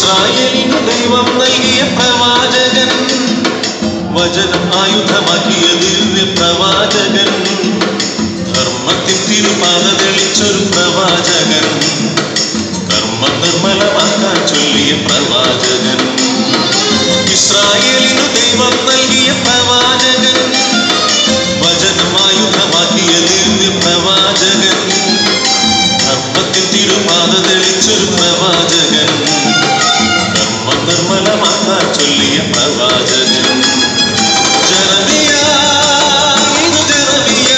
ഇസ്രായേലിന് ദൈവം നൽകിയ പ്രവാചകൻ വചനം ആയുധമാക്കിയ ദിവ്യ പ്രവാചകൻ ധർമ്മത്തിൻ തിരുപാത തെളിച്ചൊരു പ്രവാചകൻ കർമ്മ നിർമ്മലമാക്കാൻ ചൊല്ലിയ പ്രവാചകൻ ഇസ്രായേലിനു ദൈവം നൽകിയ പ്രവാചകൻ വചനമായുധമാക്കിയ ദിവ്യ പ്രവാചകൻ ധർമ്മത്തിൻ തിരുപാത തെളിച്ചൊരു പ്രവാചകൻ കർമ്മ നിർമ്മലമാക്കാൻ ചൊല്ലിയ പ്രവാചകൻ ജനമിയ ഇത് ജനമിയ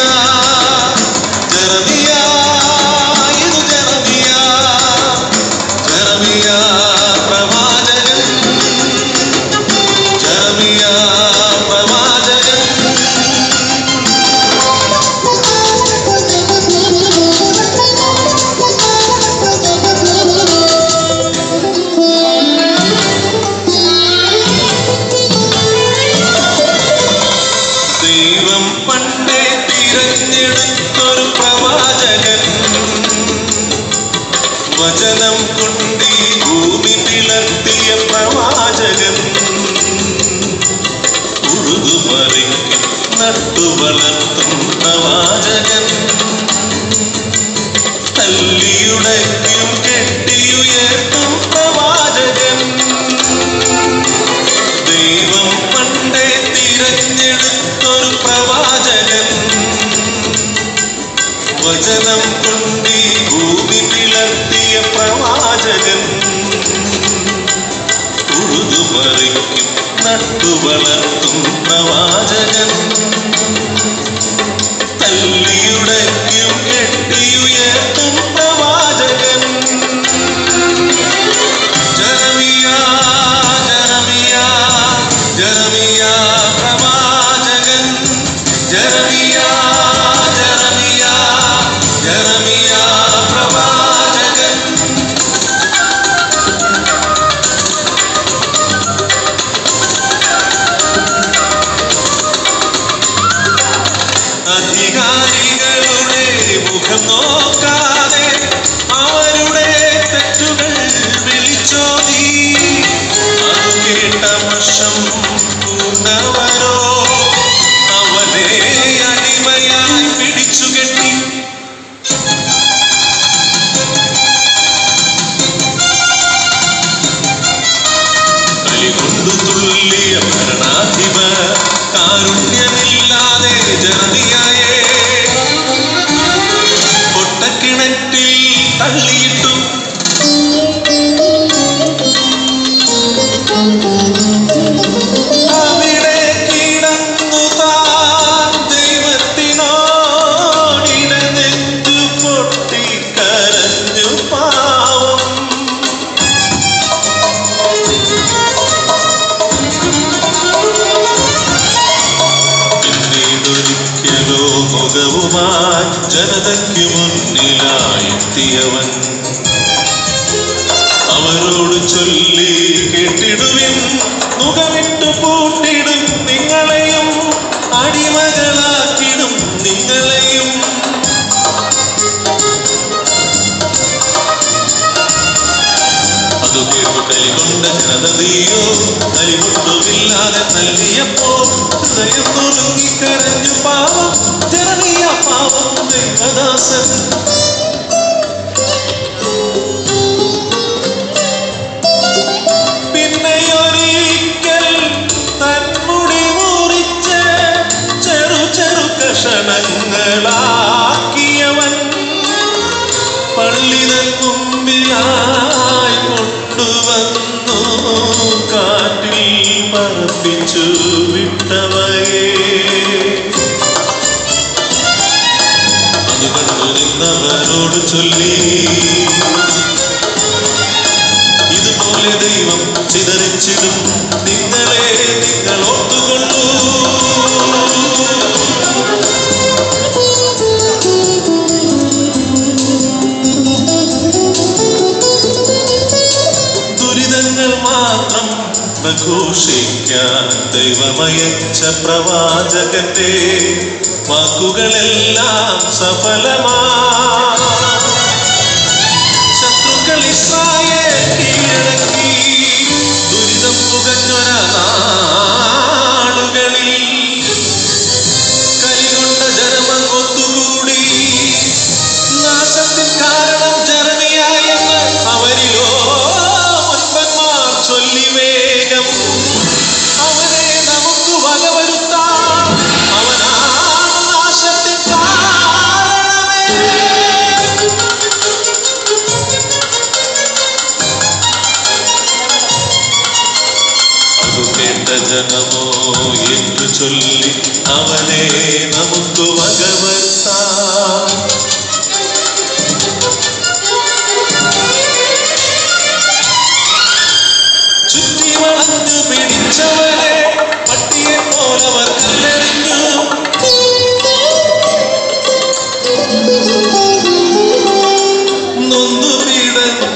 ജനമിയ ഇത് ജനമിയ ജനമിയ പ്രവാചകൻ ജനമിയ പ്രവാചകൻ ദൈവം പണ്ടേ തിരഞ്ഞെടുത്തൊരു പ്രവാചകൻ വചനം കൊണ്ടീ ഭൂമി പിളർത്തിയ പ്രവാചകൻ ഉഴുതുമറിക്കും നട്ടുവളർത്തും പ്രവാചകൻ തല്ലിയുടയ്ക്കും കെട്ടിയുയർത്തും പ്രവാചകൻ ദൈവം പണ്ടേ തിരഞ്ഞെടുത്തൊരു പ്രവാചകൻ വചനം കൊണ്ടീ ഭൂമി പിളർത്തിയ പ്രവാചകൻ ഉഴുതുമറിക്കും നട്ടുവളർത്തും പ്രവാചകൻ തല്ലിയുടയ്ക്കും കെട്ടിയുയർത്തും പ്രവാചകൻ ജനമിയ ജനമിയ ജനമിയ പ്രവാചകൻ ജനമിയ ജനമിയ ജനമിയ പ്രവാചകൻ അധികാരികളുടെ മുഖം നോക്കാതെ അവരുടെ തെറ്റുകൾ വിളിച്ചോതി അത് കേട്ട വർഷം പൂണ്ടവരോ അവനെ അടിമയായി പിടിച്ചുകെട്ടി കലികൊണ്ടു തുള്ളിയ ഭരണാധിപ കാരുണ്യമില്ലാതെ ജനതിയായേ പൊട്ടക്കിണറ്റിൽ തള്ളിയിട്ടു അവിടെ കിടന്നു താൻ ദൈവത്തിനോടിന നെഞ്ചു പൊട്ടി കരഞ്ഞു പാവം പിന്നീടൊരിക്കലോ മുഖവുമായി ജനതയ്ക്ക് മുന്നിലായെത്തിയവൻ അവരോട് ചൊല്ലി കേട്ടിടുവിൻ മുഖമിട്ടു പൂട്ടിടും നിങ്ങളെയും അടിമകളാക്കിടും നിങ്ങളെയും അതു കേട്ടു കലികൊണ്ട ജനതയോ കലികൊണ്ടുമില്ലാതെ നൽകിയപ്പോൾ ഹൃദയം നുറുങ്ങി കരഞ്ഞു പാവം ജനനീയ പാവം ദൈവദാസൻ പിന്നെയൊരിക്കൽ തന്മുടി മുറിച്ച് ചെറു ചെറു കഷണങ്ങളാക്കിയവൻ പള്ളിതൻ മുമ്പിലായി കൊണ്ടുവന്നു കാറ്റിൽ പറപ്പിച്ചു വിട്ടവയെ അത് കണ്ടു നിന്നവരോട് ചൊല്ലി ഇതുപോലെ ദൈവം ചിതറിച്ചിടും നിങ്ങളെ നിങ്ങൾ ഓർത്തുകൊള്ളൂ ദുരിതങ്ങൾ മാത്രം പ്രഘോഷിക്കാൻ ദൈവമയച്ച പ്രവാചകന്റെ വാക്കുകളെല്ലാം സഫലമാ ശത്രുക്കൾ ഇസ്രായേൽ കീഴടക്കി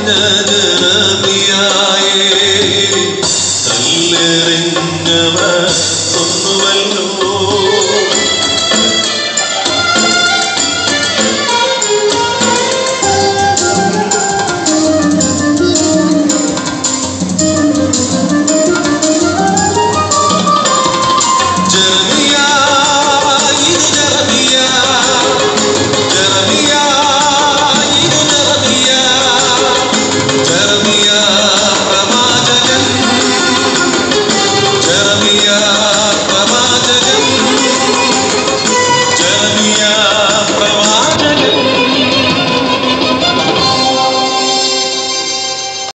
പറഞ്ഞ ജനതിയായേ കല്ലെറിഞ്ഞവർ കൊന്നുവല്ലോ